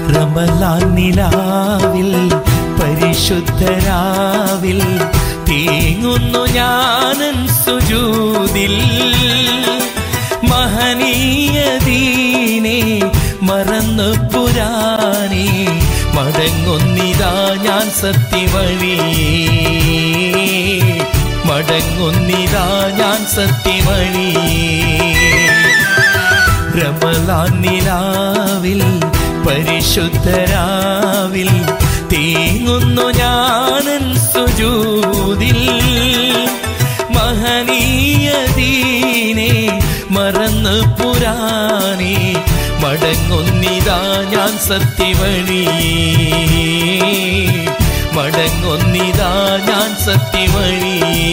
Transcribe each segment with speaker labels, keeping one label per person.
Speaker 1: റമലാൻ നിലാവിൽ പരിശുദ്ധരാവിൽ തേങ്ങുന്നു ഞാനൻ സുജൂതിൽ മഹനീയതീനെ മറന്നു പുരാനേ മടങ്ങുന്നിതാ ഞാൻ സത്യവഴി മടങ്ങുന്നിതാ ഞാൻ സത്യവഴി റമലാൻ നിലാവിൽ പരിശുദ്ധരാവിൽ തേങ്ങുന്നു ഞാനൻ സുജൂതിൽ മഹനീയതീനെ മറന്നു പുരാനേ മടങ്ങുന്നിതാ ഞാൻ സത്യവഴി മടങ്ങുന്നിതാ ഞാൻ സത്യവഴി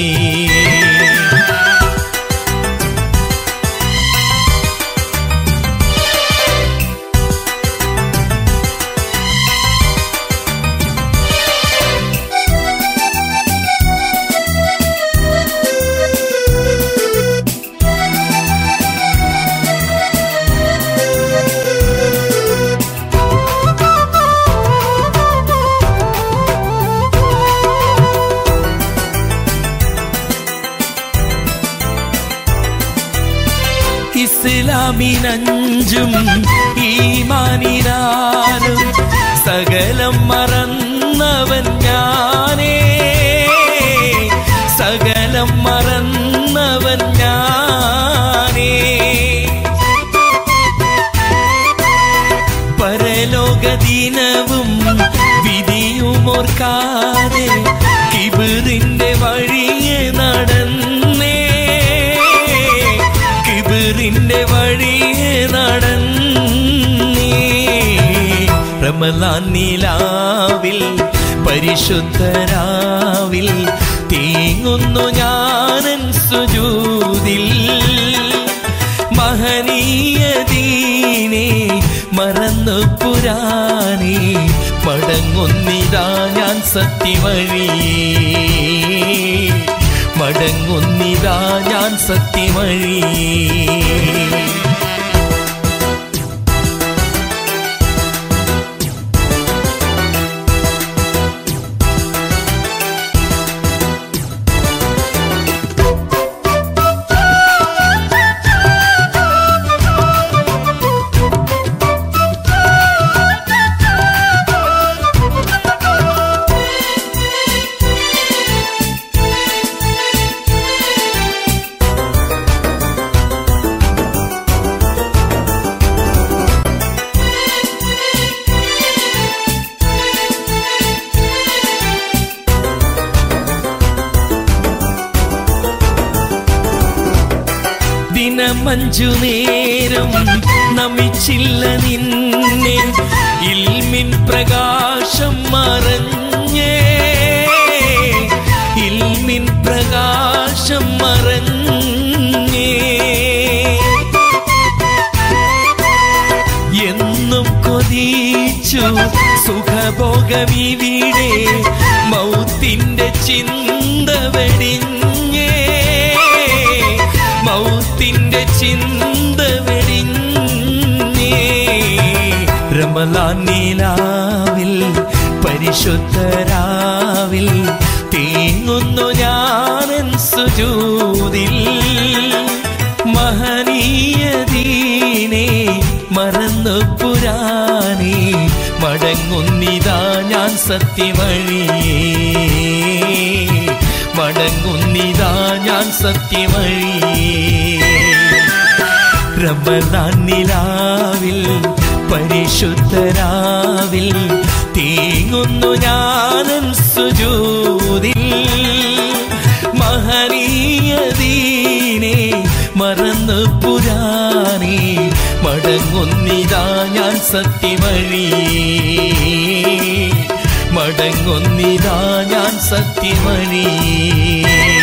Speaker 1: ഇസ്ലാമിനഞ്ചും ഈമാനിനാരും സകലം മറന്നവൻ ഞാനേ സകലം മറന്നവൻ ഞാനേ പരലോകദിനവും വിധിയുമോർക്കാതെ കിബിറിന്റെ വഴിയെ നടന്നേ കിബിറിന്റെ വഴിയെ നടന്നേ റമലാൻ നിലാവിൽ പരിശുദ്ധരാവിൽ തീങ്ങുന്നു ഞാനൻ സുജൂതിൽ മഹനീയതീനെ മറന്നു പുരാനേ മടങ്ങുന്നിതാ ഞാൻ സത്യവഴി മടങ്ങുന്നിതാ ഞാൻ സത്യമഴി ദിനമഞ്ചു നേരം നമിച്ചില്ല നിന്നെ ഇൽമിൻ പ്രകാശം മറഞ്ഞേ ഇൽമിൻ പ്രകാശം മറഞ്ഞേ എന്നും കൊതിച്ചു സുഖഭോഗമിവിടെ മൗത്തിന്റെ ചിന്ത വെടിഞ്ഞേ മൗത്തിന്റെ ചിന്ത വെടിഞ്ഞേ റമലാൻ നീലാവിൽ പരിശുദ്ധരാവിൽ തേങ്ങുന്നു ഞാനൻ സുജൂതിൽ മഹനീയതീനെ മറന്നു പുരാനേ മടങ്ങുന്നിതാ ഞാൻ സത്യമഴി മടങ്ങുന്നിതാ ഞാൻ സത്യമഴി റമദാൻ നിലാവിൽ പരിശുദ്ധരാവിൽ തേങ്ങുന്നു ഞാനൻ സുജൂതിൽ മഹനീയതീനെ മറന്നു പുരാനേ മടങ്ങുന്നിതാ ഞാൻ സത്യമഴി മടങ്ങുന്നിതാ ഞാൻ സത്യമഴി